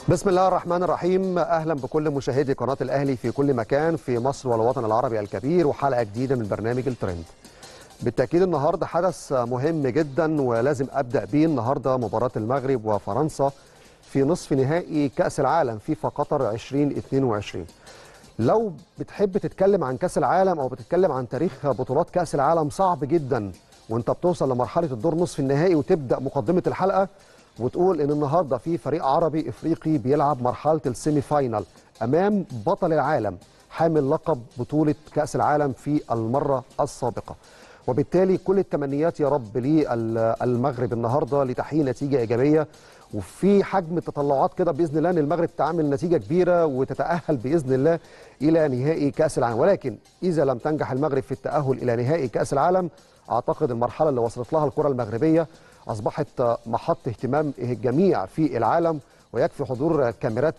بسم الله الرحمن الرحيم اهلا بكل مشاهدي قناه الاهلي في كل مكان في مصر والوطن العربي الكبير وحلقه جديده من برنامج الترند بالتاكيد النهارده حدث مهم جدا ولازم ابدا بيه النهارده مباراه المغرب وفرنسا في نصف نهائي كاس العالم فيفا قطر 2022 لو بتحب تتكلم عن كاس العالم او بتتكلم عن تاريخ بطولات كاس العالم صعب جدا وانت بتوصل لمرحله الدور نصف النهائي وتبدا مقدمه الحلقه وتقول ان النهارده في فريق عربي افريقي بيلعب مرحله السيمي فاينال امام بطل العالم حامل لقب بطوله كاس العالم في المره السابقه وبالتالي كل التمنيات يا رب للمغرب النهارده لتحقيق نتيجه ايجابيه وفي حجم التطلعات كده باذن الله ان المغرب تعمل نتيجه كبيره وتتاهل باذن الله الى نهائي كاس العالم ولكن اذا لم تنجح المغرب في التاهل الى نهائي كاس العالم اعتقد المرحله اللي وصلت لها الكره المغربيه اصبحت محط اهتمام الجميع في العالم ويكفي حضور كاميرات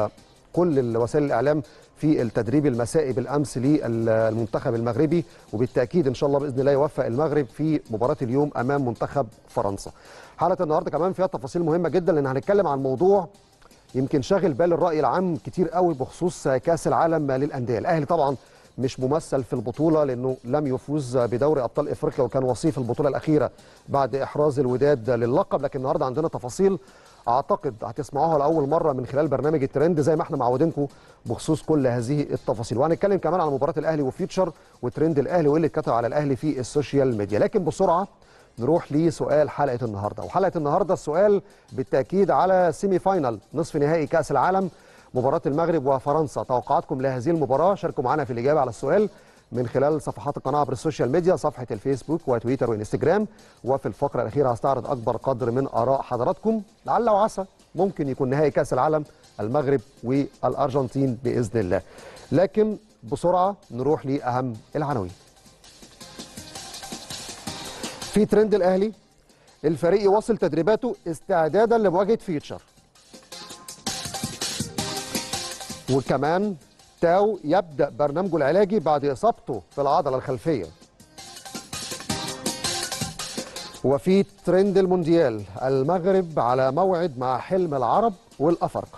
كل وسائل الاعلام في التدريب المسائي بالامس للمنتخب المغربي وبالتاكيد ان شاء الله باذن الله يوفق المغرب في مباراه اليوم امام منتخب فرنسا. حلقه النهارده كمان فيها تفاصيل مهمه جدا لان هنتكلم عن موضوع يمكن شاغل بال الراي العام كتير قوي بخصوص كاس العالم للانديه، الاهلي طبعا مش ممثل في البطوله لانه لم يفوز بدوري ابطال افريقيا وكان وصيف البطوله الاخيره بعد احراز الوداد للقب لكن النهارده عندنا تفاصيل اعتقد هتسمعوها لاول مره من خلال برنامج الترند زي ما احنا معودينكم بخصوص كل هذه التفاصيل وهنتكلم كمان عن مباراه الاهلي وفيوتشر وترند الاهلي واللي اتكتب على الاهلي في السوشيال ميديا لكن بسرعه نروح لسؤال حلقه النهارده وحلقه النهارده السؤال بالتاكيد على سيمي فاينال نصف نهائي كاس العالم مباراة المغرب وفرنسا توقعاتكم لهذه المباراة شاركوا معنا في الإجابة على السؤال من خلال صفحات القناة عبر السوشيال ميديا صفحة الفيسبوك وتويتر وإنستجرام وفي الفقرة الأخيرة هستعرض أكبر قدر من آراء حضراتكم لعل وعسى ممكن يكون نهائي كأس العالم المغرب والأرجنتين بإذن الله لكن بسرعة نروح لأهم العناوين في ترند الأهلي الفريق يواصل تدريباته استعدادا لمواجهة فيوتشر وكمان تاو يبدا برنامجه العلاجي بعد اصابته في العضله الخلفيه وفي ترند المونديال المغرب على موعد مع حلم العرب والافارقه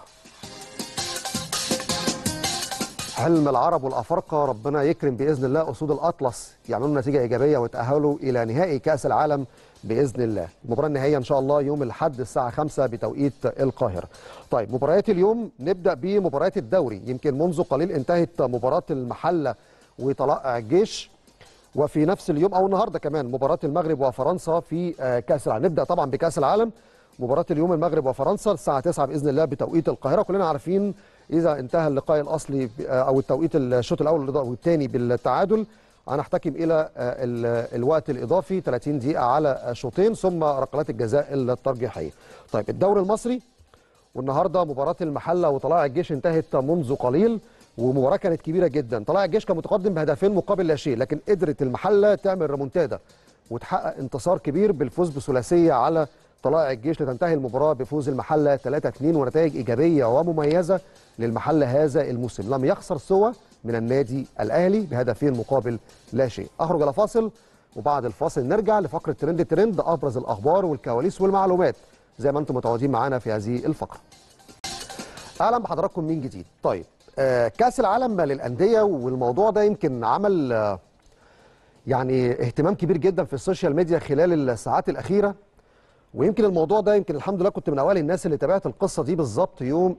حلم العرب والافارقه ربنا يكرم باذن الله اسود الاطلس يعملوا نتيجه ايجابيه ويتاهلوا الى نهائي كاس العالم باذن الله المباراه النهائيه ان شاء الله يوم الاحد الساعه 5 بتوقيت القاهره طيب مباريات اليوم نبدا بمباريات الدوري يمكن منذ قليل انتهت مباراه المحله وطلائع الجيش وفي نفس اليوم او النهارده كمان مباراه المغرب وفرنسا في كاس العالم نبدا طبعا بكاس العالم مباراه اليوم المغرب وفرنسا الساعه 9 باذن الله بتوقيت القاهره كلنا عارفين اذا انتهى اللقاء الاصلي او التوقيت الشوط الاول والثاني بالتعادل هنحتكم الى الوقت الاضافي 30 دقيقه على شوطين ثم ركلات الجزاء الترجيحيه. طيب الدوري المصري والنهارده مباراه المحله وطلائع الجيش انتهت منذ قليل ومباراه كانت كبيره جدا، طلائع الجيش كان متقدم بهدفين مقابل لا شيء لكن قدرت المحله تعمل ريمونتادا وتحقق انتصار كبير بالفوز بثلاثيه على طلائع الجيش لتنتهي المباراه بفوز المحله 3-2 ونتائج ايجابيه ومميزه للمحله هذا الموسم، لم يخسر سوى من النادي الاهلي بهدفين مقابل لا شيء. اخرج الى فاصل وبعد الفاصل نرجع لفقره ترند ترند ابرز الاخبار والكواليس والمعلومات زي ما انتم متعودين معانا في هذه الفقره. اهلا بحضراتكم من جديد. طيب آه كاس العالم للانديه والموضوع ده يمكن عمل آه يعني اهتمام كبير جدا في السوشيال ميديا خلال الساعات الاخيره ويمكن الموضوع ده يمكن الحمد لله كنت من اوائل الناس اللي تابعت القصه دي بالظبط يوم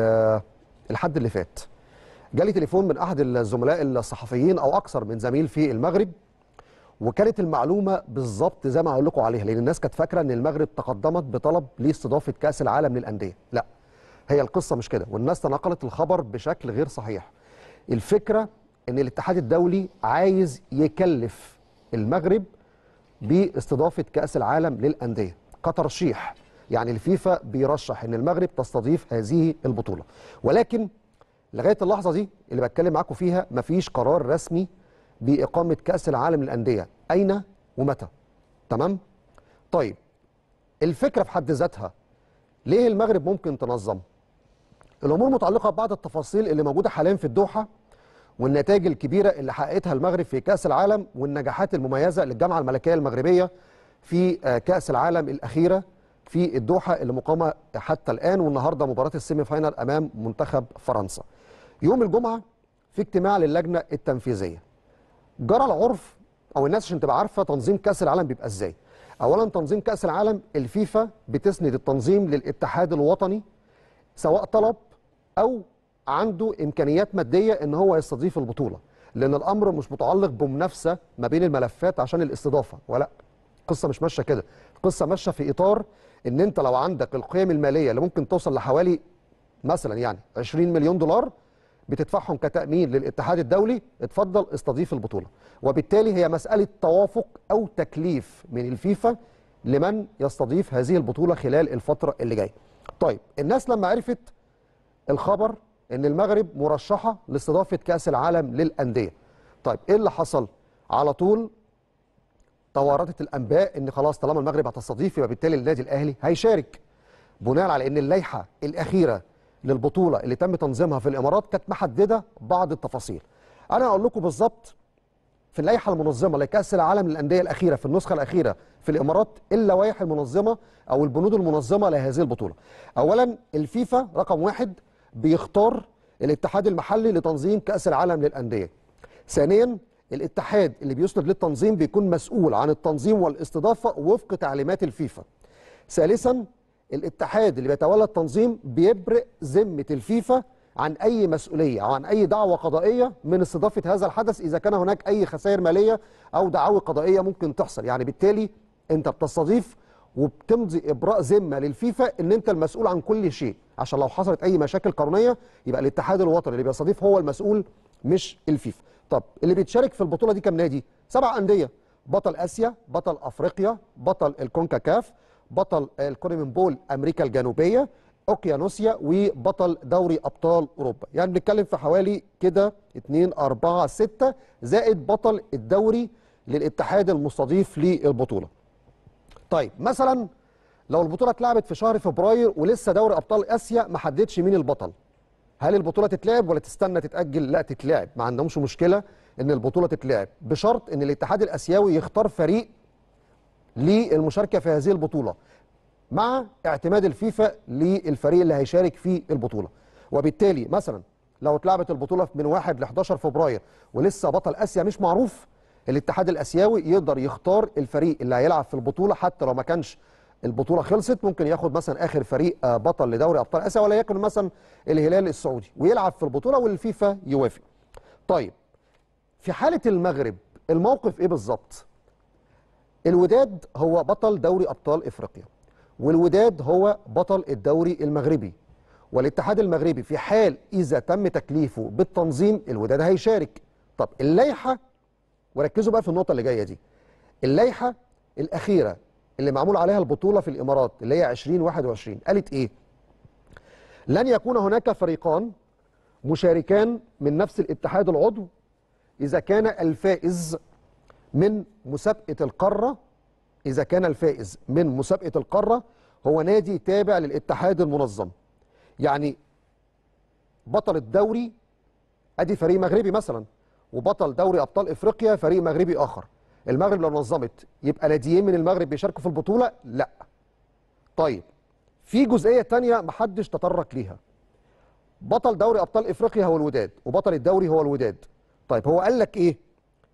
الحد اللي فات. جالي تليفون من احد الزملاء الصحفيين او اكثر من زميل في المغرب وكانت المعلومه بالظبط زي ما هقول لكم عليها لان الناس كانت فاكره ان المغرب تقدمت بطلب لاستضافه كاس العالم للانديه لا هي القصه مش كده والناس تناقلت الخبر بشكل غير صحيح الفكره ان الاتحاد الدولي عايز يكلف المغرب باستضافه كاس العالم للانديه كترشيح يعني الفيفا بيرشح ان المغرب تستضيف هذه البطوله ولكن لغايه اللحظه دي اللي بتكلم معاكم فيها مفيش قرار رسمي باقامه كاس العالم للانديه اين ومتى تمام طيب الفكره في حد ذاتها ليه المغرب ممكن تنظم الامور متعلقه ببعض التفاصيل اللي موجوده حاليا في الدوحه والنتائج الكبيره اللي حققتها المغرب في كاس العالم والنجاحات المميزه للجامعه الملكيه المغربيه في كاس العالم الاخيره في الدوحه اللي مقامه حتى الان والنهارده مباراه السيمي فاينال امام منتخب فرنسا. يوم الجمعه في اجتماع للجنه التنفيذيه. جرى العرف او الناس عشان تبقى عارفه تنظيم كاس العالم بيبقى ازاي. اولا تنظيم كاس العالم الفيفا بتسند التنظيم للاتحاد الوطني سواء طلب او عنده امكانيات ماديه ان هو يستضيف البطوله لان الامر مش متعلق بمنافسه ما بين الملفات عشان الاستضافه ولا القصه مش ماشيه كده القصه ماشيه في اطار ان انت لو عندك القيم الماليه اللي ممكن توصل لحوالي مثلا يعني 20 مليون دولار بتدفعهم كتامين للاتحاد الدولي اتفضل استضيف البطوله وبالتالي هي مساله توافق او تكليف من الفيفا لمن يستضيف هذه البطوله خلال الفتره اللي جايه طيب الناس لما عرفت الخبر ان المغرب مرشحه لاستضافه كاس العالم للانديه طيب ايه اللي حصل على طول تواردت الانباء ان خلاص طالما المغرب هتستضيف يبقى بالتالي النادي الاهلي هيشارك بناء على ان اللائحه الاخيره للبطوله اللي تم تنظيمها في الامارات كانت محدده بعض التفاصيل انا اقول لكم بالظبط في اللائحه المنظمه لكاس العالم للانديه الاخيره في النسخه الاخيره في الامارات اللوائح المنظمه او البنود المنظمه لهذه البطوله. اولا الفيفا رقم واحد بيختار الاتحاد المحلي لتنظيم كاس العالم للانديه. ثانيا الاتحاد اللي بيسند للتنظيم بيكون مسؤول عن التنظيم والاستضافه وفق تعليمات الفيفا. ثالثا الاتحاد اللي بيتولى التنظيم بيبرئ ذمه الفيفا عن اي مسؤوليه او عن اي دعوه قضائيه من استضافه هذا الحدث اذا كان هناك اي خسائر ماليه او دعاوى قضائيه ممكن تحصل يعني بالتالي انت بتستضيف وبتمضي ابراء ذمه للفيفا ان انت المسؤول عن كل شيء عشان لو حصلت اي مشاكل قانونيه يبقى الاتحاد الوطني اللي بيستضيف هو المسؤول مش الفيفا طب اللي بيتشارك في البطوله دي كام نادي سبع انديه بطل اسيا بطل افريقيا بطل الكونكاكاف بطل الكونيمن بول امريكا الجنوبيه اوكيانوسيا وبطل دوري ابطال اوروبا يعني بنتكلم في حوالي كده 2 4 6 زائد بطل الدوري للاتحاد المستضيف للبطوله طيب مثلا لو البطوله اتلعبت في شهر فبراير ولسه دوري ابطال اسيا ما حددش مين البطل هل البطوله تتلعب ولا تستنى تتاجل لا تتلعب ما عندهمش مشكله ان البطوله تتلعب بشرط ان الاتحاد الاسيوي يختار فريق للمشاركه في هذه البطوله مع اعتماد الفيفا للفريق اللي هيشارك في البطوله وبالتالي مثلا لو اتلعبت البطوله من 1 ل 11 فبراير ولسه بطل اسيا مش معروف الاتحاد الاسيوي يقدر يختار الفريق اللي هيلعب في البطوله حتى لو ما كانش البطوله خلصت ممكن ياخد مثلا اخر فريق بطل لدوري ابطال اسيا ولا يكن مثلا الهلال السعودي ويلعب في البطوله والفيفا يوافق. طيب في حاله المغرب الموقف ايه بالظبط؟ الوداد هو بطل دوري ابطال افريقيا والوداد هو بطل الدوري المغربي والاتحاد المغربي في حال اذا تم تكليفه بالتنظيم الوداد هيشارك. طب اللائحه وركزوا بقى في النقطه اللي جايه دي. اللائحه الاخيره اللي معمول عليها البطولة في الإمارات اللي هي 2021 قالت إيه؟ لن يكون هناك فريقان مشاركان من نفس الاتحاد العضو إذا كان الفائز من مسابقة القارة إذا كان الفائز من مسابقة القارة هو نادي تابع للاتحاد المنظم يعني بطل الدوري أدي فريق مغربي مثلا وبطل دوري أبطال إفريقيا فريق مغربي آخر المغرب لو نظمت يبقى ناديين من المغرب بيشاركوا في البطوله لا طيب في جزئيه تانية محدش تطرق ليها بطل دوري ابطال افريقيا هو الوداد وبطل الدوري هو الوداد طيب هو قال لك ايه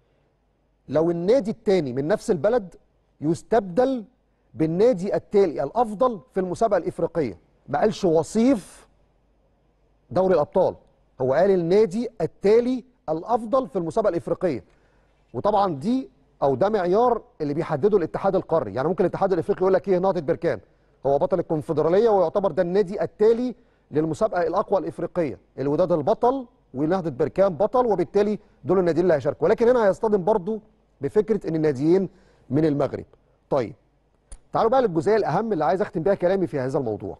لو النادي التاني من نفس البلد يستبدل بالنادي التالي الافضل في المسابقه الافريقيه ما قالش وصيف دوري الابطال هو قال النادي التالي الافضل في المسابقه الافريقيه وطبعا دي او ده معيار اللي بيحدده الاتحاد القاري يعني ممكن الاتحاد الافريقي يقول لك ايه نهضه بركان هو بطل الكونفدراليه ويعتبر ده النادي التالي للمسابقه الاقوى الافريقيه الوداد البطل ونهضه بركان بطل وبالتالي دول الناديين اللي هيشاركوا ولكن هنا هيصطدم برضو بفكره ان الناديين من المغرب طيب تعالوا بقى للجزئيه الاهم اللي عايز اختم بيها كلامي في هذا الموضوع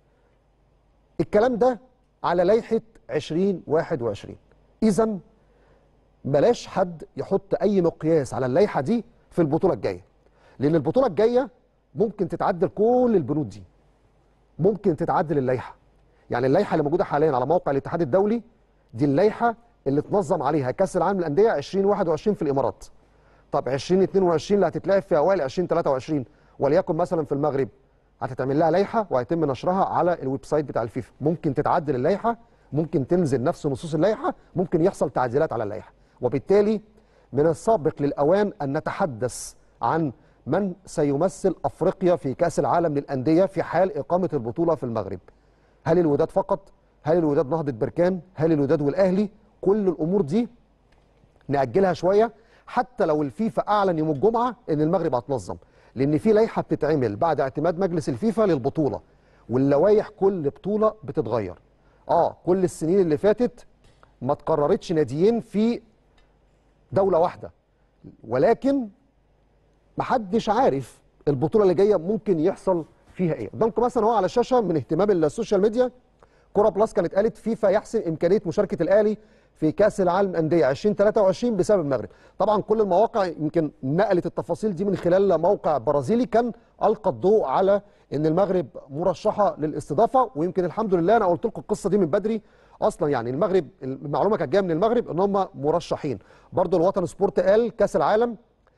الكلام ده على لائحه 2021 اذا بلاش حد يحط اي مقياس على اللائحه دي في البطوله الجايه لان البطوله الجايه ممكن تتعدل كل البنود دي ممكن تتعدل اللائحه يعني اللائحه اللي موجوده حاليا على موقع الاتحاد الدولي دي اللائحه اللي تنظم عليها كاس العالم للانديه 2021 في الامارات طب 2022 اللي هتتلعب في اوائل 2023 وليكن مثلا في المغرب هتتعمل لها لائحه وهيتم نشرها على الويب سايت بتاع الفيفا ممكن تتعدل اللائحه ممكن تنزل نفس نصوص اللائحه ممكن يحصل تعديلات على اللائحه وبالتالي من السابق للاوان ان نتحدث عن من سيمثل افريقيا في كاس العالم للانديه في حال اقامه البطوله في المغرب هل الوداد فقط هل الوداد نهضه بركان هل الوداد والاهلي كل الامور دي ناجلها شويه حتى لو الفيفا اعلن يوم الجمعه ان المغرب هتنظم لان في لائحه بتتعمل بعد اعتماد مجلس الفيفا للبطوله واللوائح كل بطوله بتتغير اه كل السنين اللي فاتت ما تقررتش ناديين في دوله واحده ولكن محدش عارف البطوله اللي جايه ممكن يحصل فيها ايه قدامكم مثلا هو على الشاشه من اهتمام السوشيال ميديا كوره بلس كانت قالت فيفا يحسن امكانيه مشاركه الاهلي في كاس العالم للانديه 2023 بسبب المغرب طبعا كل المواقع يمكن نقلت التفاصيل دي من خلال موقع برازيلي كان القى الضوء على ان المغرب مرشحه للاستضافه ويمكن الحمد لله انا قلت لكم القصه دي من بدري اصلا يعني المغرب المعلومه كانت جايه من المغرب ان هم مرشحين برضو الوطن سبورت قال كاس العالم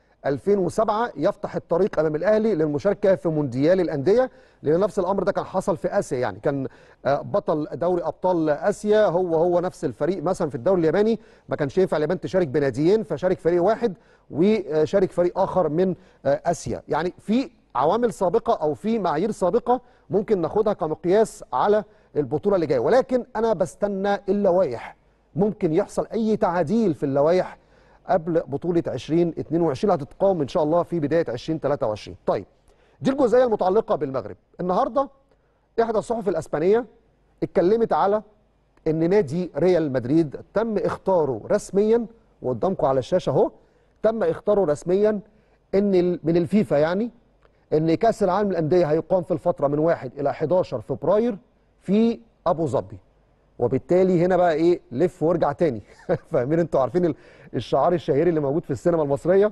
2007 يفتح الطريق امام الاهلي للمشاركه في مونديال الانديه لان نفس الامر ده كان حصل في اسيا يعني كان بطل دوري ابطال اسيا هو هو نفس الفريق مثلا في الدوري الياباني ما كانش ينفع اليابان تشارك بناديين فشارك فريق واحد وشارك فريق اخر من اسيا يعني في عوامل سابقه او في معايير سابقه ممكن ناخدها كمقياس على البطوله اللي جايه ولكن انا بستنى اللوائح ممكن يحصل اي تعديل في اللوائح قبل بطوله 2022 اللي هتتقام ان شاء الله في بدايه 2023 طيب دي الجزئيه المتعلقه بالمغرب النهارده احدى الصحف الاسبانيه اتكلمت على ان نادي ريال مدريد تم اختاره رسميا وقدامكم على الشاشه اهو تم اختاره رسميا ان من الفيفا يعني ان كاس العالم للانديه هيقام في الفتره من 1 الى 11 فبراير في ابو ظبي وبالتالي هنا بقى ايه لف وارجع تاني فاهمين انتوا عارفين الشعار الشهير اللي موجود في السينما المصريه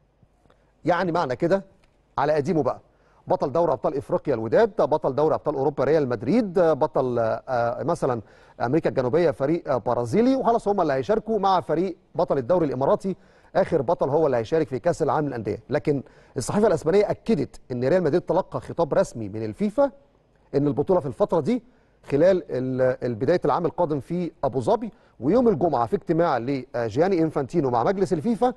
يعني معنى كده على قديمه بقى بطل دوري ابطال افريقيا الوداد بطل دوري ابطال اوروبا ريال مدريد بطل آه مثلا امريكا الجنوبيه فريق برازيلي وخلاص هم اللي هيشاركوا مع فريق بطل الدوري الاماراتي اخر بطل هو اللي هيشارك في كاس العالم للانديه لكن الصحيفه الاسبانيه اكدت ان ريال مدريد تلقى خطاب رسمي من الفيفا ان البطوله في الفتره دي خلال بدايه العام القادم في ابو ظبي ويوم الجمعه في اجتماع لجياني انفانتينو مع مجلس الفيفا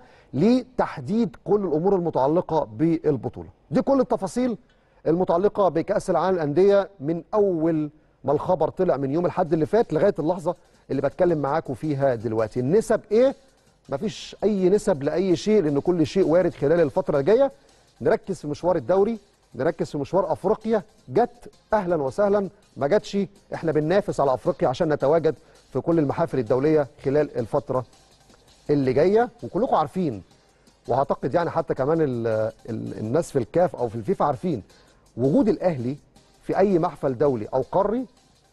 لتحديد كل الامور المتعلقه بالبطوله. دي كل التفاصيل المتعلقه بكاس العالم للانديه من اول ما الخبر طلع من يوم الاحد اللي فات لغايه اللحظه اللي بتكلم معاكم فيها دلوقتي. النسب ايه؟ مفيش اي نسب لاي شيء لان كل شيء وارد خلال الفتره الجايه. نركز في مشوار الدوري نركز في مشوار افريقيا جت اهلا وسهلا ما جاتش احنا بننافس على افريقيا عشان نتواجد في كل المحافل الدوليه خلال الفتره اللي جايه وكلكم عارفين واعتقد يعني حتى كمان ال ال الناس في الكاف او في الفيفا عارفين وجود الاهلي في اي محفل دولي او قاري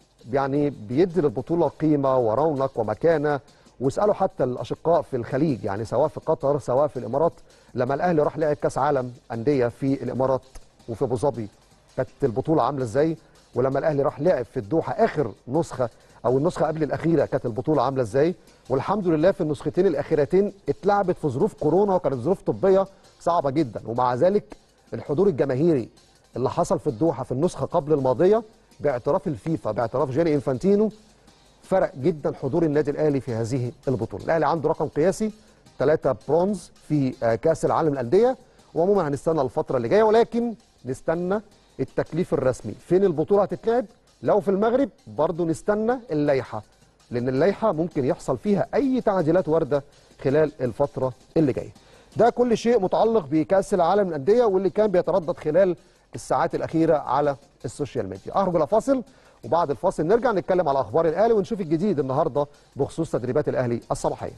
يعني بيدي للبطوله قيمه ورونق ومكانه واسالوا حتى الاشقاء في الخليج يعني سواء في قطر سواء في الامارات لما الاهلي راح لعب كاس عالم انديه في الامارات وفي ابو ظبي كانت البطوله عامله ازاي ولما الاهلي راح لعب في الدوحه اخر نسخه او النسخه قبل الاخيره كانت البطوله عامله ازاي والحمد لله في النسختين الاخيرتين اتلعبت في ظروف كورونا وكانت ظروف طبيه صعبه جدا ومع ذلك الحضور الجماهيري اللي حصل في الدوحه في النسخه قبل الماضيه باعتراف الفيفا باعتراف جاني انفانتينو فرق جدا حضور النادي الاهلي في هذه البطوله الاهلي عنده رقم قياسي ثلاثة برونز في كاس العالم للانديه وعموما هنستنى الفتره اللي جايه ولكن نستنى التكليف الرسمي فين البطوله هتتلعب لو في المغرب برضو نستنى اللائحه لان اللائحه ممكن يحصل فيها اي تعديلات وارده خلال الفتره اللي جايه ده كل شيء متعلق بكاس العالم للانديه واللي كان بيتردد خلال الساعات الاخيره على السوشيال ميديا اخرج الى فاصل وبعد الفاصل نرجع نتكلم على اخبار الاهلي ونشوف الجديد النهارده بخصوص تدريبات الاهلي الصباحيه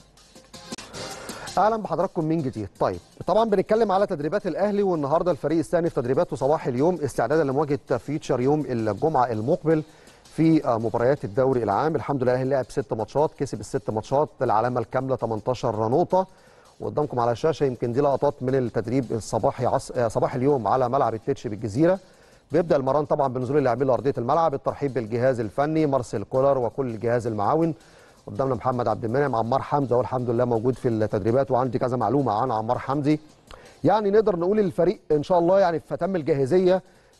اهلا بحضراتكم من جديد طيب طبعا بنتكلم على تدريبات الاهلي والنهارده الفريق استأنف تدريباته صباح اليوم استعدادا لمواجهه فيتشر يوم الجمعه المقبل في مباريات الدوري العام الحمد لله الاهلي لعب ست ماتشات كسب الست ماتشات العلامه الكامله 18 نقطه وقدامكم على الشاشه يمكن دي لقطات من التدريب الصباحي عص... صباح اليوم على ملعب التتش بالجزيره بيبدا المران طبعا بنزول اللاعبين لارضيه الملعب الترحيب بالجهاز الفني مارسيل كولر وكل الجهاز المعاون قدامنا محمد عبد المنعم عمار حمدي والحمد لله موجود في التدريبات وعندي كذا معلومه عن عمار حمدي يعني نقدر نقول الفريق ان شاء الله يعني في تم الجاهزيه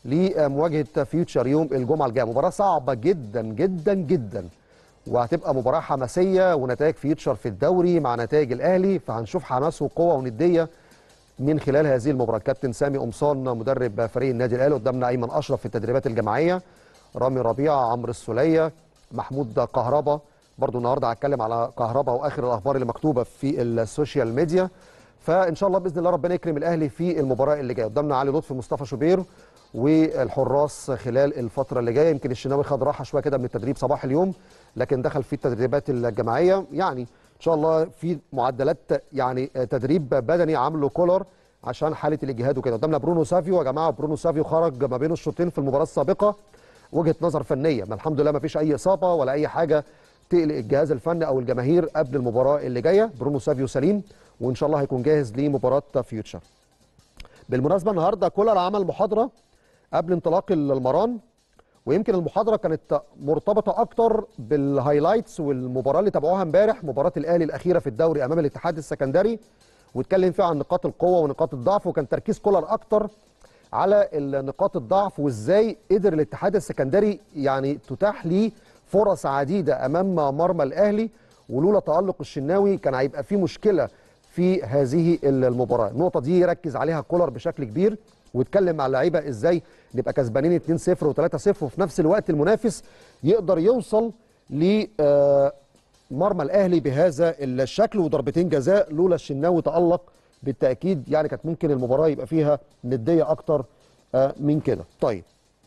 لمواجهه فيوتشر يوم الجمعه الجايه مباراه صعبه جدا جدا جدا وهتبقى مباراه حماسيه ونتائج فيوتشر في الدوري مع نتائج الاهلي فهنشوف حماس وقوه ونديه من خلال هذه المباراه كابتن سامي قمصان مدرب فريق النادي الاهلي قدامنا ايمن اشرف في التدريبات الجماعيه رامي ربيعه عمرو السوليه محمود كهربا برضو النهارده هتكلم على كهربا واخر الاخبار اللي مكتوبه في السوشيال ميديا فان شاء الله باذن الله ربنا يكرم الاهلي في المباراه اللي جايه قدامنا علي لطفي مصطفى شوبير والحراس خلال الفتره اللي جايه يمكن الشناوي خد راحه شويه كده من التدريب صباح اليوم لكن دخل في التدريبات الجماعيه يعني ان شاء الله في معدلات يعني تدريب بدني عامله كولر عشان حاله الاجهاد وكده قدامنا برونو سافيو يا جماعه برونو سافيو خرج ما بين الشوطين في المباراه السابقه وجهه نظر فنيه ما الحمد لله ما فيش اي اصابه ولا اي حاجه تقلق الجهاز الفني او الجماهير قبل المباراه اللي جايه برونو سافيو سليم وان شاء الله هيكون جاهز لمباراه فيوتشر بالمناسبه النهارده كولر عمل محاضره قبل انطلاق المران ويمكن المحاضره كانت مرتبطه اكتر بالهايلايتس والمباراه اللي تابعوها امبارح مباراه الاهلي الاخيره في الدوري امام الاتحاد السكندري واتكلم فيها عن نقاط القوه ونقاط الضعف وكان تركيز كولر اكتر على نقاط الضعف وازاي قدر الاتحاد السكندري يعني تتاح ليه فرص عديده امام مرمى الاهلي ولولا تالق الشناوي كان هيبقى في مشكله في هذه المباراه النقطه دي ركز عليها كولر بشكل كبير واتكلم مع اللعيبه ازاي نبقى كسبانين 2-0 و3-0 وفي نفس الوقت المنافس يقدر يوصل ل مرمى الاهلي بهذا الشكل وضربتين جزاء لولا الشناوي تالق بالتاكيد يعني كانت ممكن المباراه يبقى فيها نديه اكتر من كده طيب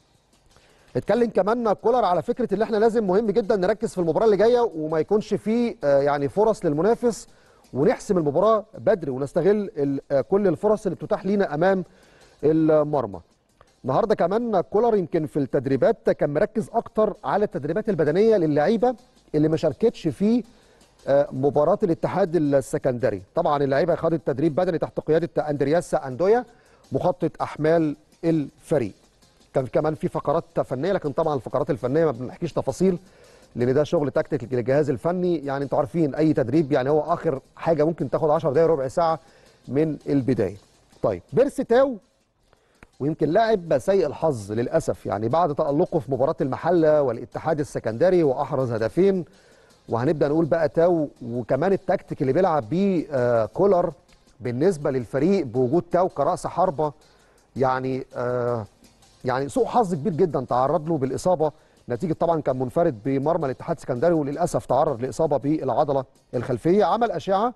اتكلم كمان كولر على فكره ان احنا لازم مهم جدا نركز في المباراه اللي جايه وما يكونش فيه يعني فرص للمنافس ونحسم المباراه بدري ونستغل كل الفرص اللي بتتاح لينا امام المرمى النهارده كمان كولر يمكن في التدريبات كان مركز اكتر على التدريبات البدنيه للعيبه اللي ما شاركتش في مباراه الاتحاد السكندري طبعا اللعيبه خدت تدريب بدني تحت قياده اندرياس اندويا مخطط احمال الفريق كان كمان في فقرات فنيه لكن طبعا الفقرات الفنيه ما بنحكيش تفاصيل لان ده شغل تكتيك للجهاز الفني يعني انتوا عارفين اي تدريب يعني هو اخر حاجه ممكن تاخد 10 دقائق ربع ساعه من البدايه طيب بيرسي تاو ويمكن لاعب سيء الحظ للاسف يعني بعد تالقه في مباراه المحله والاتحاد السكندري واحرز هدفين وهنبدا نقول بقى تاو وكمان التكتيك اللي بيلعب بيه آه كولر بالنسبه للفريق بوجود تاو كراس حربه يعني آه يعني سوء حظ كبير جدا تعرض له بالاصابه نتيجه طبعا كان منفرد بمرمى الاتحاد السكندري وللاسف تعرض لاصابه بالعضله الخلفيه عمل اشعه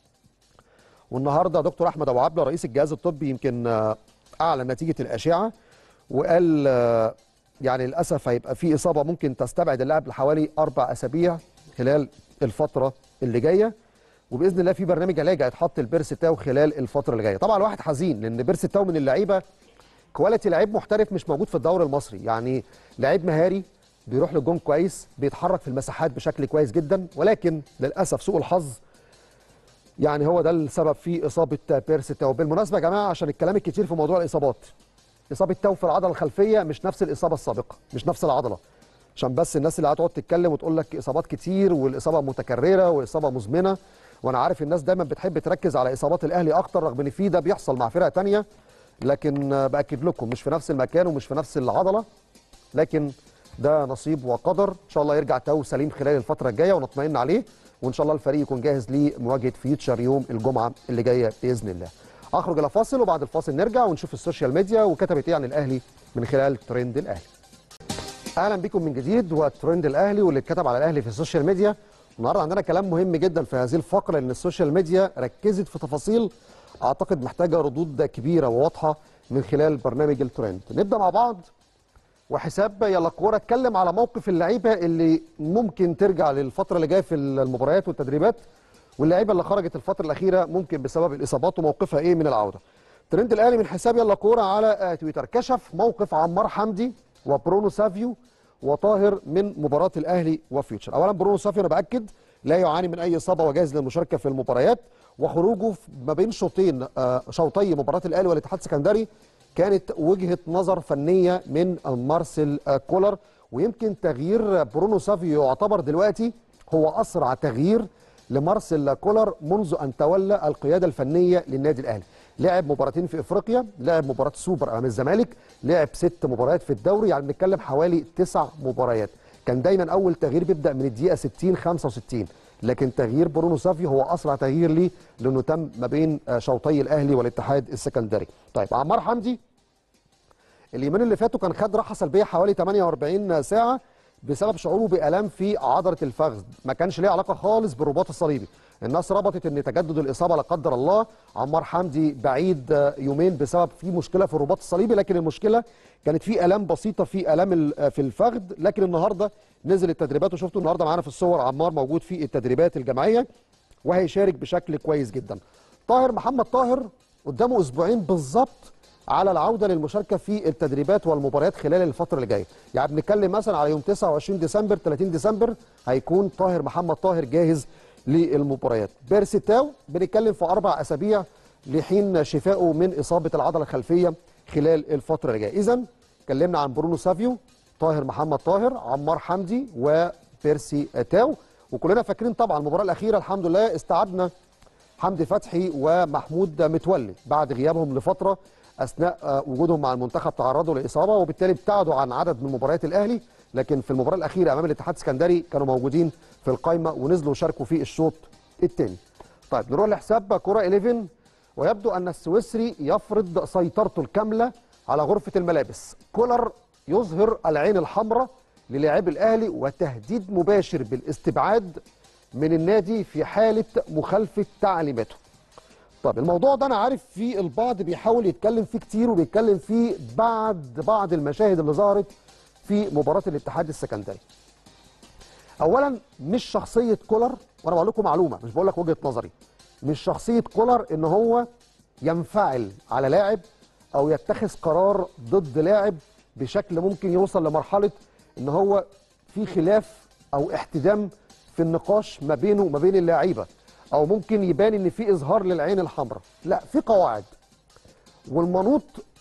والنهارده دكتور احمد ابو عبله رئيس الجهاز الطبي يمكن آه اعلن نتيجه الاشعه وقال آه يعني للاسف هيبقى في اصابه ممكن تستبعد اللاعب لحوالي اربع اسابيع خلال الفتره اللي جايه وباذن الله في برنامج علاج هيتحط لبيرس تاو خلال الفتره اللي جايه طبعا الواحد حزين لان بيرس تاو من اللعيبه كواليتي لعيب محترف مش موجود في الدوري المصري يعني لعيب مهاري بيروح للجون كويس بيتحرك في المساحات بشكل كويس جدا ولكن للاسف سوء الحظ يعني هو ده السبب في اصابه بيرس تاو بالمناسبه يا جماعه عشان الكلام الكتير في موضوع الاصابات اصابه تاو في العضله الخلفيه مش نفس الاصابه السابقه مش نفس العضله عشان بس الناس اللي هتقعد تتكلم وتقول لك اصابات كتير والاصابه متكرره واصابه مزمنه وانا عارف الناس دايما بتحب تركز على اصابات الاهلي اكتر رغم ان في ده بيحصل مع فرق تانية لكن باكد لكم مش في نفس المكان ومش في نفس العضله لكن ده نصيب وقدر ان شاء الله يرجع تاو سليم خلال الفتره الجايه ونطمئن عليه وان شاء الله الفريق يكون جاهز لمواجهه فيوتشر يوم الجمعه اللي جايه باذن الله اخرج الى فاصل وبعد الفاصل نرجع ونشوف السوشيال ميديا وكتبت ايه عن الاهلي من خلال ترند الاهلي اهلا بكم من جديد وترند الاهلي واللي اتكتب على الاهلي في السوشيال ميديا النهارده عندنا كلام مهم جدا في هذه الفقره لان السوشيال ميديا ركزت في تفاصيل اعتقد محتاجه ردود كبيره وواضحه من خلال برنامج الترند نبدا مع بعض وحساب يلا كوره اتكلم على موقف اللعيبه اللي ممكن ترجع للفتره اللي جايه في المباريات والتدريبات واللعيبه اللي خرجت الفتره الاخيره ممكن بسبب الاصابات وموقفها ايه من العوده ترند الاهلي من حساب يلا كوره على تويتر كشف موقف عمار حمدي وبرونو سافيو وطاهر من مباراه الاهلي وفيوتشر اولا برونو سافيو انا باكد لا يعاني من اي اصابه وجاهز للمشاركه في المباريات وخروجه ما بين شوطين شوطي مباراه الاهلي والاتحاد السكندري كانت وجهه نظر فنيه من مارسيل كولر ويمكن تغيير برونو سافيو يعتبر دلوقتي هو اسرع تغيير لمارسيل كولر منذ ان تولى القياده الفنيه للنادي الاهلي لعب مباراتين في افريقيا لعب مباراه سوبر امام الزمالك لعب ست مباريات في الدوري يعني بنتكلم حوالي تسع مباريات كان دايما اول تغيير بيبدا من الدقيقه 60 65 لكن تغيير برونو سافيو هو اسرع تغيير ليه لانه تم ما بين آه، شوطي الاهلي والاتحاد السكندري طيب عمار حمدي اليومين اللي فاتوا كان خد راحه سلبيه حوالي 48 ساعه بسبب شعوره بالام في عضله الفخذ ما كانش ليه علاقه خالص بالرباط الصليبي الناس ربطت ان تجدد الاصابه لا قدر الله عمار حمدي بعيد آه، يومين بسبب في مشكله في الرباط الصليبي لكن المشكله كانت في الام بسيطه في الام ال- آه، في الفخذ لكن النهارده نزل التدريبات وشفتوا النهارده معانا في الصور عمار موجود في التدريبات الجماعيه وهيشارك بشكل كويس جدا طاهر محمد طاهر قدامه اسبوعين بالظبط على العوده للمشاركه في التدريبات والمباريات خلال الفتره اللي جايه يعني بنتكلم مثلا على يوم 29 ديسمبر 30 ديسمبر هيكون طاهر محمد طاهر جاهز للمباريات بيرسي تاو بنتكلم في اربع اسابيع لحين شفائه من اصابه العضله الخلفيه خلال الفتره اللي جايه اذا اتكلمنا عن برونو سافيو طاهر محمد طاهر عمار حمدي وبيرسي تاو وكلنا فاكرين طبعا المباراه الاخيره الحمد لله استعدنا حمدي فتحي ومحمود متولي بعد غيابهم لفتره اثناء آه، وجودهم مع المنتخب تعرضوا لاصابه وبالتالي ابتعدوا عن عدد من مباريات الاهلي لكن في المباراه الاخيره امام الاتحاد السكندري كانوا موجودين في القائمه ونزلوا وشاركوا في الشوط الثاني. طيب نروح لحساب كره 11 ويبدو ان السويسري يفرض سيطرته الكامله على غرفه الملابس. كولر يظهر العين الحمراء للاعبي الاهلي وتهديد مباشر بالاستبعاد من النادي في حاله مخالفه تعليماته. طب الموضوع ده انا عارف في البعض بيحاول يتكلم فيه كتير وبيتكلم فيه بعد بعض المشاهد اللي ظهرت في مباراه الاتحاد السكندري. اولا مش شخصيه كولر وانا بقول لكم معلومه مش بقول لك وجهه نظري. مش شخصيه كولر ان هو ينفعل على لاعب او يتخذ قرار ضد لاعب بشكل ممكن يوصل لمرحله ان هو في خلاف او احتدام في النقاش ما بينه وما بين اللعيبه او ممكن يبان ان في اظهار للعين الحمراء لا في قواعد والمنوط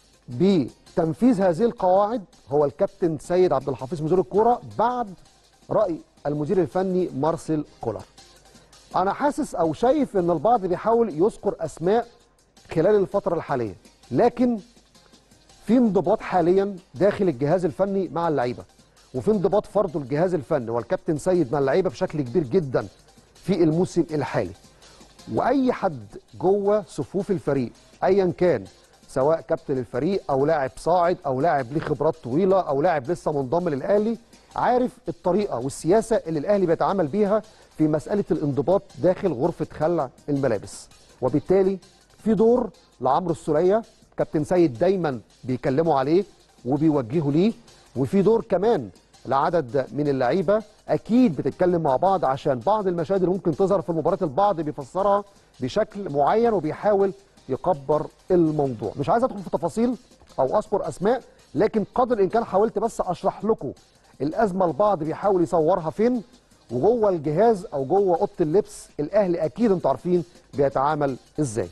بتنفيذ هذه القواعد هو الكابتن سيد عبد الحفيظ مدير الكوره بعد راي المدير الفني مارسيل كولر انا حاسس او شايف ان البعض بيحاول يذكر اسماء خلال الفتره الحاليه لكن في انضباط حاليا داخل الجهاز الفني مع اللعيبه وفي انضباط فرضه الجهاز الفني والكابتن سيد مع اللعيبه بشكل كبير جدا في الموسم الحالي واي حد جوه صفوف الفريق ايا كان سواء كابتن الفريق او لاعب صاعد او لاعب ليه خبرات طويله او لاعب لسه منضم للاهلي عارف الطريقه والسياسه اللي الاهلي بيتعامل بيها في مساله الانضباط داخل غرفه خلع الملابس وبالتالي في دور لعمرو السوليه كابتن سيد دايما بيكلموا عليه وبيوجهوا ليه وفي دور كمان لعدد من اللعيبه اكيد بتتكلم مع بعض عشان بعض المشاهد اللي ممكن تظهر في المباراه البعض بيفسرها بشكل معين وبيحاول يكبر الموضوع مش عايز ادخل في تفاصيل او اذكر اسماء لكن قدر الامكان حاولت بس اشرح لكم الازمه البعض بيحاول يصورها فين وجوه الجهاز او جوه اوضه اللبس الاهلي اكيد انتوا عارفين بيتعامل ازاي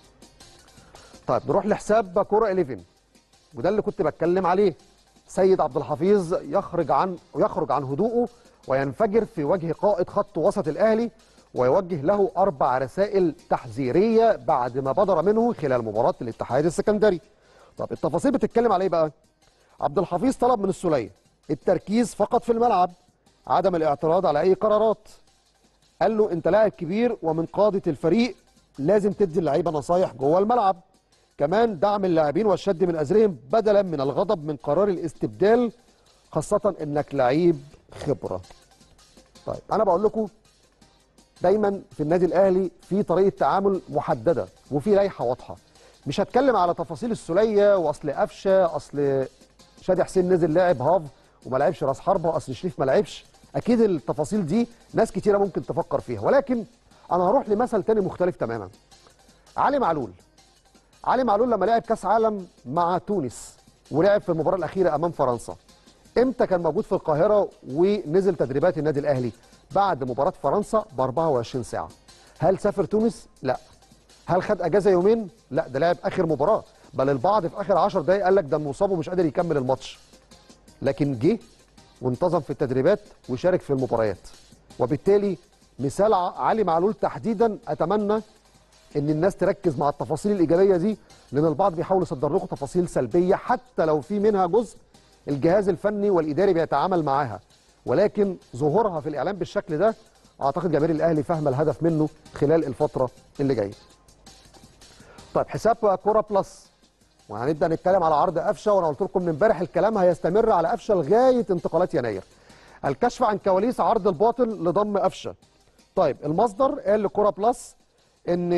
طيب نروح لحساب كوره 11 وده اللي كنت بتكلم عليه سيد عبد الحفيظ يخرج عن يخرج عن هدوءه وينفجر في وجه قائد خط وسط الاهلي ويوجه له اربع رسائل تحذيريه بعد ما بدر منه خلال مباراه الاتحاد السكندري. طب التفاصيل بتتكلم على ايه بقى؟ عبد الحفيظ طلب من السوليه التركيز فقط في الملعب عدم الاعتراض على اي قرارات. قال له انت لاعب كبير ومن قاده الفريق لازم تدي اللعيبه نصايح جوه الملعب. كمان دعم اللاعبين والشد من ازرهم بدلا من الغضب من قرار الاستبدال خاصه انك لعيب خبره. طيب انا بقول لكم دايما في النادي الاهلي في طريقه تعامل محدده وفي لائحه واضحه. مش هتكلم على تفاصيل السوليه واصل قفشه اصل شادي حسين نزل لاعب هاف وما لعبش راس حربه اصل شريف ما لعبش اكيد التفاصيل دي ناس كتيره ممكن تفكر فيها ولكن انا هروح لمثل تاني مختلف تماما. علي معلول علي معلول لما لعب كاس عالم مع تونس ولعب في المباراه الاخيره امام فرنسا امتى كان موجود في القاهره ونزل تدريبات النادي الاهلي بعد مباراه فرنسا ب 24 ساعه هل سافر تونس لا هل خد اجازه يومين لا ده لعب اخر مباراه بل البعض في اخر 10 دقائق قال لك ده مصاب ومش قادر يكمل الماتش لكن جه وانتظم في التدريبات وشارك في المباريات وبالتالي مثال ع- علي معلول تحديدا اتمنى ان الناس تركز مع التفاصيل الايجابيه دي لان البعض بيحاول يصدر لكم تفاصيل سلبيه حتى لو في منها جزء الجهاز الفني والاداري بيتعامل معاها ولكن ظهورها في الاعلام بالشكل ده اعتقد جماهير الاهلي فاهمه الهدف منه خلال الفتره اللي جايه. طيب حساب كوره بلس وهنبدا نتكلم على عرض قفشه وانا قلت لكم من امبارح الكلام هيستمر على قفشه لغايه انتقالات يناير. الكشف عن كواليس عرض الباطل لضم قفشه. طيب المصدر قال لكوره بلس ان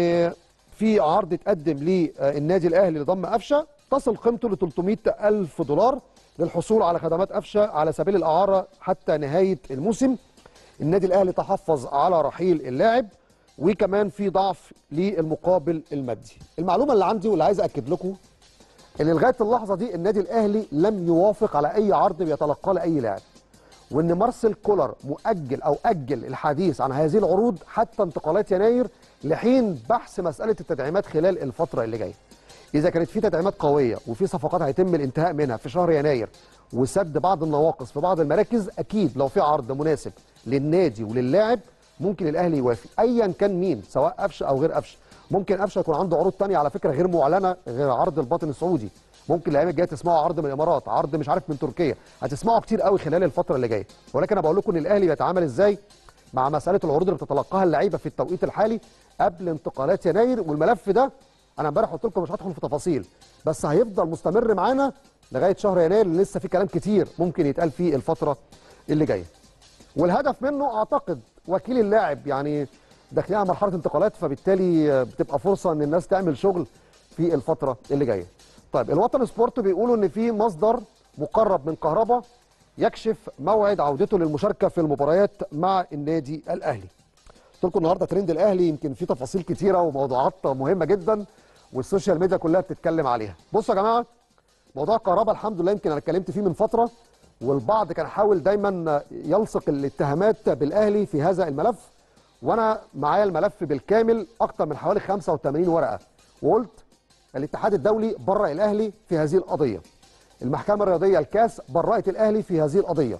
في عرض اتقدم للنادي الاهلي لضم قفشه تصل قيمته ل 300 الف دولار للحصول على خدمات قفشه على سبيل الاعاره حتى نهايه الموسم. النادي الاهلي تحفظ على رحيل اللاعب وكمان في ضعف للمقابل المادي. المعلومه اللي عندي واللي عايز اكد لكم ان لغايه اللحظه دي النادي الاهلي لم يوافق على اي عرض بيتلقاه لاي لاعب. وان مارسيل كولر مؤجل او اجل الحديث عن هذه العروض حتى انتقالات يناير لحين بحث مساله التدعيمات خلال الفتره اللي جايه. اذا كانت في تدعيمات قويه وفي صفقات هيتم الانتهاء منها في شهر يناير وسد بعض النواقص في بعض المراكز اكيد لو في عرض مناسب للنادي وللاعب ممكن الاهلي يوافق ايا كان مين سواء قفشه او غير قفشه ممكن قفشه يكون عنده عروض ثانيه على فكره غير معلنه غير عرض الباطن السعودي ممكن الايام الجايه تسمعوا عرض من الامارات عرض مش عارف من تركيا هتسمعوا كتير قوي خلال الفتره اللي جايه ولكن انا بقول لكم ان الاهلي بيتعامل ازاي مع مساله العروض اللي بتتلقاها اللعيبه في التوقيت الحالي قبل انتقالات يناير والملف ده انا امبارح قلت لكم مش هدخل في تفاصيل بس هيفضل مستمر معانا لغايه شهر يناير اللي لسه في كلام كتير ممكن يتقال فيه الفتره اللي جايه والهدف منه اعتقد وكيل اللاعب يعني داخلين على مرحله انتقالات فبالتالي بتبقى فرصه ان الناس تعمل شغل في الفتره اللي جايه طيب الوطن سبورت بيقولوا ان في مصدر مقرب من كهربا يكشف موعد عودته للمشاركه في المباريات مع النادي الاهلي قلت لكم النهارده ترند الاهلي يمكن فيه تفاصيل كتيره وموضوعات مهمه جدا والسوشيال ميديا كلها بتتكلم عليها بصوا يا جماعه موضوع كهربا الحمد لله يمكن انا اتكلمت فيه من فتره والبعض كان حاول دايما يلصق الاتهامات بالاهلي في هذا الملف وانا معايا الملف بالكامل اكتر من حوالي 85 ورقه وقلت الاتحاد الدولي برأ الاهلي في هذه القضيه المحكمه الرياضيه الكاس برأت الاهلي في هذه القضيه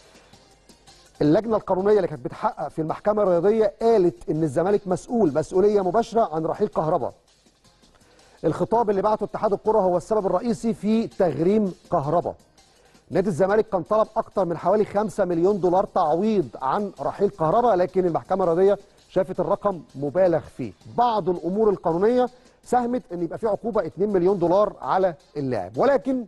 اللجنه القانونيه اللي كانت بتحقق في المحكمه الرياضيه قالت ان الزمالك مسؤول مسؤوليه مباشره عن رحيل كهربا الخطاب اللي بعته اتحاد الكره هو السبب الرئيسي في تغريم كهربا نادي الزمالك كان طلب اكتر من حوالي 5 مليون دولار تعويض عن رحيل كهربا لكن المحكمه الرياضيه شافت الرقم مبالغ فيه بعض الامور القانونيه ساهمت ان يبقى في عقوبه 2 مليون دولار على اللاعب ولكن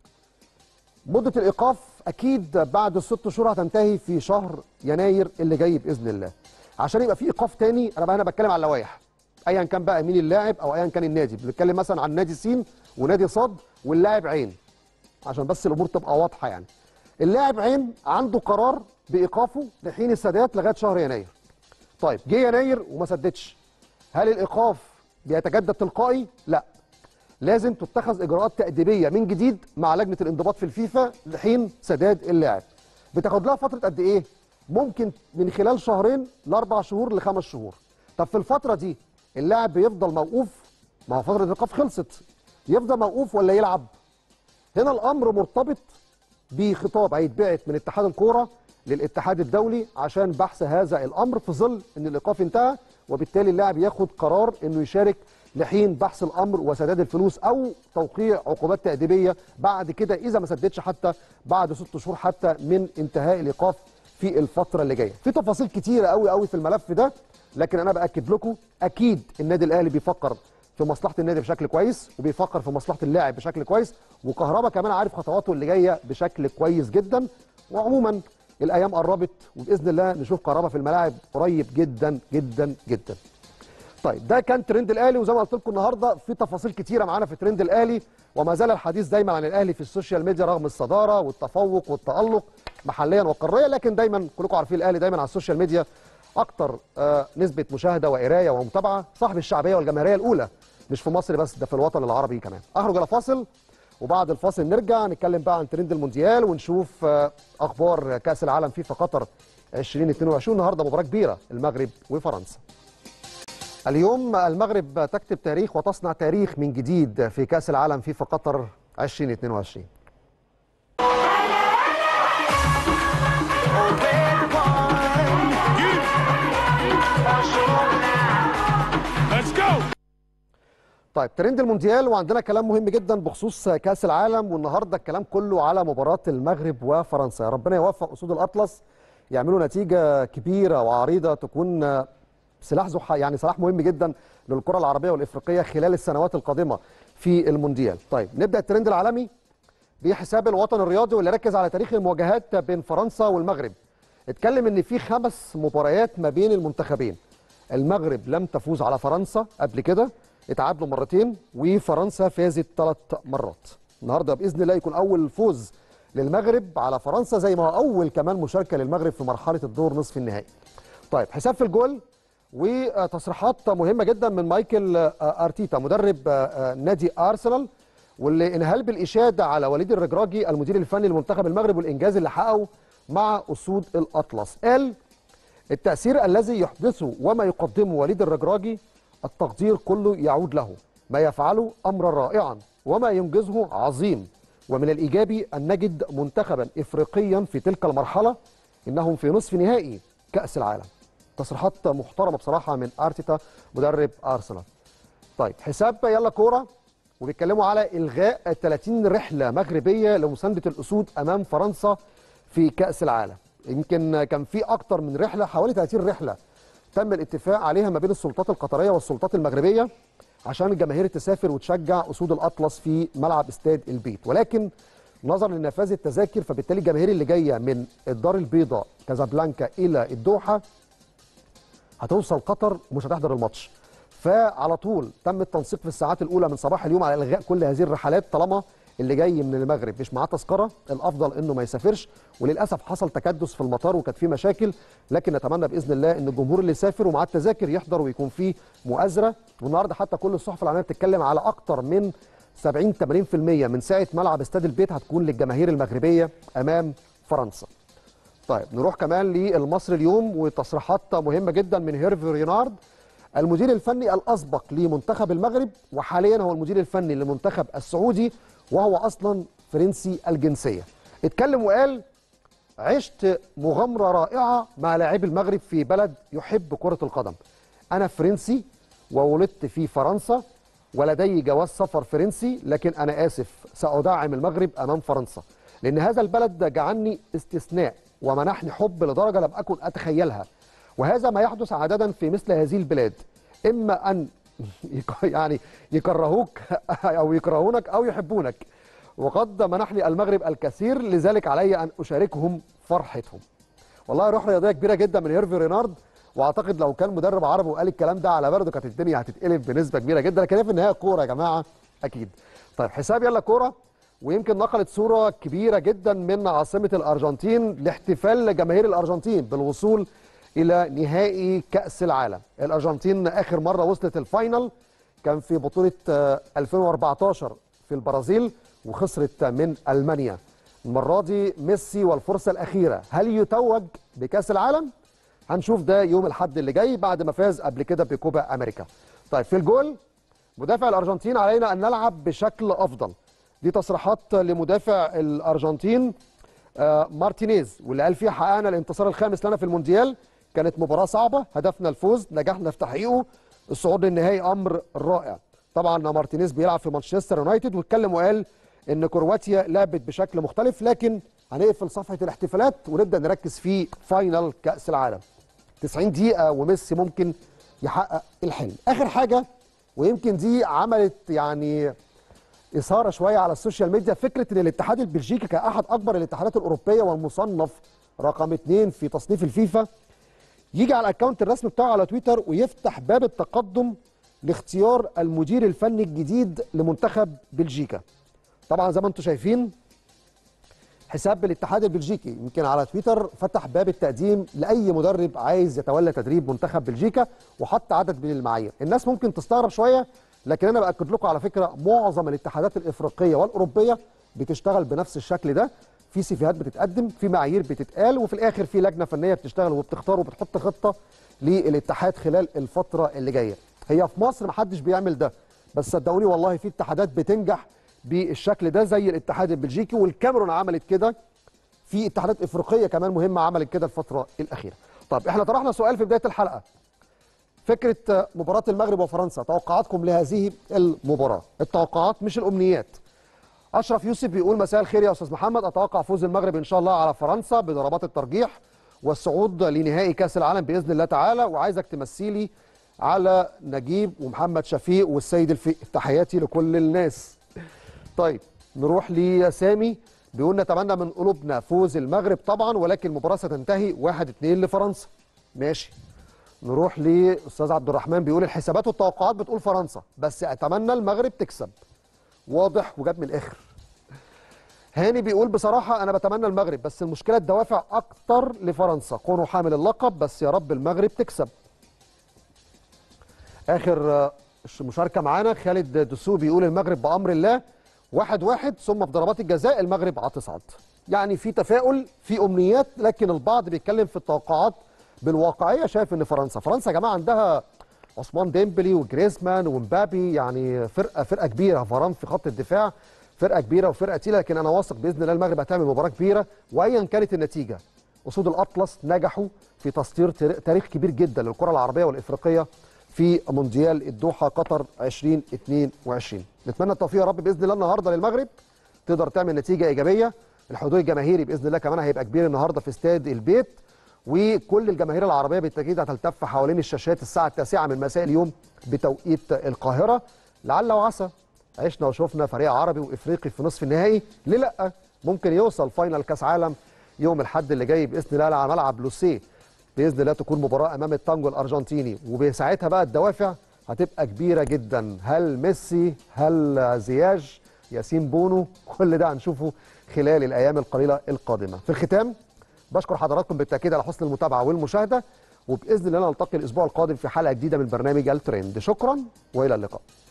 مده الايقاف اكيد بعد الست شهور هتنتهي في شهر يناير اللي جاي باذن الله عشان يبقى في ايقاف تاني انا بقى انا بتكلم على اللوائح ايا كان بقى مين اللاعب او ايا كان النادي بنتكلم مثلا عن نادي سين ونادي صاد واللاعب عين عشان بس الامور تبقى واضحه يعني اللاعب عين عنده قرار بايقافه لحين السداد لغايه شهر يناير طيب جه يناير وما سددش هل الايقاف بيتجدد تلقائي لا لازم تتخذ اجراءات تاديبيه من جديد مع لجنه الانضباط في الفيفا لحين سداد اللاعب بتاخد لها فتره قد ايه ممكن من خلال شهرين لاربع شهور لخمس شهور طب في الفتره دي اللاعب بيفضل موقوف ما هو فتره الايقاف خلصت يفضل موقوف ولا يلعب هنا الامر مرتبط بخطاب هيتبعت من اتحاد الكوره للاتحاد الدولي عشان بحث هذا الامر في ظل ان الايقاف انتهى وبالتالي اللاعب ياخد قرار انه يشارك لحين بحث الامر وسداد الفلوس او توقيع عقوبات تاديبيه بعد كده اذا ما سددش حتى بعد ست شهور حتى من انتهاء الايقاف في الفتره اللي جايه في تفاصيل كتيره قوي قوي في الملف ده لكن انا باكد لكم اكيد النادي الاهلي بيفكر في مصلحه النادي بشكل كويس وبيفكر في مصلحه اللاعب بشكل كويس وكهربا كمان عارف خطواته اللي جايه بشكل كويس جدا وعموما الايام قربت وباذن الله نشوف كهربا في الملاعب قريب جدا جدا جدا طيب ده كان ترند الاهلي وزي ما قلت لكم النهارده في تفاصيل كتيره معانا في ترند الاهلي وما زال الحديث دايما عن الاهلي في السوشيال ميديا رغم الصداره والتفوق والتالق محليا وقاريا لكن دايما كلكم عارفين الاهلي دايما على السوشيال ميديا اكتر آه نسبه مشاهده وقرايه ومتابعه صاحب الشعبيه والجماهيريه الاولى مش في مصر بس ده في الوطن العربي كمان اخرج الى فاصل وبعد الفاصل نرجع نتكلم بقى عن ترند المونديال ونشوف آه اخبار كاس العالم فيفا قطر 2022 النهارده مباراه كبيره المغرب وفرنسا اليوم المغرب تكتب تاريخ وتصنع تاريخ من جديد في كاس العالم فيفا قطر 2022 Let's go! طيب ترند المونديال وعندنا كلام مهم جدا بخصوص كاس العالم والنهارده الكلام كله على مباراه المغرب وفرنسا يا ربنا يوفق اسود الاطلس يعملوا نتيجه كبيره وعريضه تكون سلاح ذو يعني سلاح مهم جدا للكره العربيه والافريقيه خلال السنوات القادمه في المونديال طيب نبدا الترند العالمي بحساب الوطن الرياضي واللي ركز على تاريخ المواجهات بين فرنسا والمغرب اتكلم ان في خمس مباريات ما بين المنتخبين المغرب لم تفوز على فرنسا قبل كده اتعادلوا مرتين وفرنسا فازت ثلاث مرات النهارده باذن الله يكون اول فوز للمغرب على فرنسا زي ما هو اول كمان مشاركه للمغرب في مرحله الدور نصف النهائي طيب حساب في الجول وتصريحات مهمه جدا من مايكل ارتيتا مدرب نادي ارسنال واللي انهال بالاشاده على وليد الرجراجي المدير الفني لمنتخب المغرب والانجاز اللي حققه مع اسود الاطلس قال التاثير الذي يحدثه وما يقدمه وليد الرجراجي التقدير كله يعود له ما يفعله امرا رائعا وما ينجزه عظيم ومن الايجابي ان نجد منتخبا افريقيا في تلك المرحله انهم في نصف نهائي كاس العالم تصريحات محترمه بصراحه من ارتيتا مدرب ارسنال طيب حساب يلا كوره وبيتكلموا على الغاء 30 رحله مغربيه لمسانده الاسود امام فرنسا في كاس العالم يمكن كان في اكتر من رحله حوالي 30 رحله تم الاتفاق عليها ما بين السلطات القطريه والسلطات المغربيه عشان الجماهير تسافر وتشجع اسود الاطلس في ملعب استاد البيت ولكن نظرا لنفاذ التذاكر فبالتالي الجماهير اللي جايه من الدار البيضاء كازابلانكا الى الدوحه هتوصل قطر ومش هتحضر الماتش فعلى طول تم التنسيق في الساعات الاولى من صباح اليوم على الغاء كل هذه الرحلات طالما اللي جاي من المغرب مش معاه تذكره الافضل انه ما يسافرش وللاسف حصل تكدس في المطار وكانت في مشاكل لكن نتمنى باذن الله ان الجمهور اللي سافر ومعاه التذاكر يحضر ويكون فيه مؤازره والنهارده حتى كل الصحف العالميه بتتكلم على اكتر من 70 80% من ساعه ملعب استاد البيت هتكون للجماهير المغربيه امام فرنسا. طيب نروح كمان للمصري اليوم وتصريحات مهمه جدا من هيرفي رينارد المدير الفني الاسبق لمنتخب المغرب وحاليا هو المدير الفني للمنتخب السعودي وهو اصلا فرنسي الجنسيه. اتكلم وقال عشت مغامره رائعه مع لاعبي المغرب في بلد يحب كره القدم. انا فرنسي وولدت في فرنسا ولدي جواز سفر فرنسي لكن انا اسف سادعم المغرب امام فرنسا لان هذا البلد جعلني استثناء ومنحني حب لدرجه لم اكن اتخيلها وهذا ما يحدث عاده في مثل هذه البلاد اما ان يعني يكرهوك او يكرهونك او يحبونك وقد منحني المغرب الكثير لذلك علي ان اشاركهم فرحتهم والله روح رياضيه كبيره جدا من هيرفي رينارد واعتقد لو كان مدرب عربي وقال الكلام ده على بلده كانت الدنيا هتتقلب بنسبه كبيره جدا لكن هي في النهايه كوره يا جماعه اكيد طيب حساب يلا كوره ويمكن نقلت صوره كبيره جدا من عاصمه الارجنتين لاحتفال جماهير الارجنتين بالوصول الى نهائي كاس العالم الارجنتين اخر مره وصلت الفاينل كان في بطوله 2014 في البرازيل وخسرت من المانيا المره دي ميسي والفرصه الاخيره هل يتوج بكاس العالم هنشوف ده يوم الاحد اللي جاي بعد ما فاز قبل كده بكوبا امريكا طيب في الجول مدافع الارجنتين علينا ان نلعب بشكل افضل دي تصريحات لمدافع الارجنتين آه مارتينيز واللي قال فيها حققنا الانتصار الخامس لنا في المونديال كانت مباراه صعبه هدفنا الفوز نجحنا في تحقيقه الصعود للنهائي امر رائع طبعا مارتينيز بيلعب في مانشستر يونايتد واتكلم وقال ان كرواتيا لعبت بشكل مختلف لكن هنقفل صفحه الاحتفالات ونبدا نركز في فاينل كاس العالم 90 دقيقه وميسي ممكن يحقق الحلم اخر حاجه ويمكن دي عملت يعني اثاره شويه على السوشيال ميديا فكره ان الاتحاد البلجيكي كاحد اكبر الاتحادات الاوروبيه والمصنف رقم اثنين في تصنيف الفيفا يجي على الاكونت الرسمي بتاعه على تويتر ويفتح باب التقدم لاختيار المدير الفني الجديد لمنتخب بلجيكا طبعا زي ما انتم شايفين حساب الاتحاد البلجيكي يمكن على تويتر فتح باب التقديم لاي مدرب عايز يتولى تدريب منتخب بلجيكا وحط عدد من المعايير الناس ممكن تستغرب شويه لكن انا باكد لكم على فكره معظم الاتحادات الافريقيه والاوروبيه بتشتغل بنفس الشكل ده في سيفيهات بتتقدم في معايير بتتقال وفي الاخر في لجنه فنيه بتشتغل وبتختار وبتحط خطه للاتحاد خلال الفتره اللي جايه هي في مصر محدش بيعمل ده بس صدقوني والله في اتحادات بتنجح بالشكل ده زي الاتحاد البلجيكي والكاميرون عملت كده في اتحادات افريقيه كمان مهمه عملت كده الفتره الاخيره طب احنا طرحنا سؤال في بدايه الحلقه فكره مباراه المغرب وفرنسا توقعاتكم لهذه المباراه التوقعات مش الامنيات اشرف يوسف بيقول مساء الخير يا استاذ محمد اتوقع فوز المغرب ان شاء الله على فرنسا بضربات الترجيح والصعود لنهائي كاس العالم باذن الله تعالى وعايزك تمثلي على نجيب ومحمد شفيق والسيد الفقي تحياتي لكل الناس طيب نروح لسامي بيقول نتمنى من قلوبنا فوز المغرب طبعا ولكن المباراه ستنتهي 1 2 لفرنسا ماشي نروح لاستاذ عبد الرحمن بيقول الحسابات والتوقعات بتقول فرنسا بس اتمنى المغرب تكسب واضح وجاب من الاخر هاني بيقول بصراحه انا بتمنى المغرب بس المشكله الدوافع اكتر لفرنسا كونه حامل اللقب بس يا رب المغرب تكسب اخر آه، مشاركه معانا خالد دسوق بيقول المغرب بامر الله واحد واحد ثم في ضربات الجزاء المغرب هتصعد يعني في تفاؤل في امنيات لكن البعض بيتكلم في التوقعات بالواقعيه شايف ان فرنسا فرنسا يا جماعه عندها عثمان ديمبلي وجريزمان ومبابي يعني فرقه فرقه كبيره فران في خط الدفاع فرقه كبيره وفرقه تقيله لكن انا واثق باذن الله المغرب هتعمل مباراه كبيره وايا كانت النتيجه اسود الاطلس نجحوا في تسطير تار- تاريخ كبير جدا للكره العربيه والافريقيه في مونديال الدوحه قطر 2022 نتمنى التوفيق يا رب باذن الله النهارده للمغرب تقدر تعمل نتيجه ايجابيه الحضور الجماهيري باذن الله كمان هيبقى كبير النهارده في استاد البيت وكل الجماهير العربيه بالتاكيد هتلتف حوالين الشاشات الساعه التاسعه من مساء اليوم بتوقيت القاهره لعل وعسى عشنا وشفنا فريق عربي وافريقي في نصف النهائي ليه لا ممكن يوصل فاينل كاس عالم يوم الاحد اللي جاي باذن الله على ملعب لوسيه باذن الله تكون مباراه امام التانجو الارجنتيني وبساعتها بقى الدوافع هتبقى كبيره جدا هل ميسي هل زياج ياسين بونو كل ده هنشوفه خلال الايام القليله القادمه في الختام بشكر حضراتكم بالتاكيد على حسن المتابعه والمشاهده وباذن الله نلتقي الاسبوع القادم في حلقه جديده من برنامج الترند شكرا والى اللقاء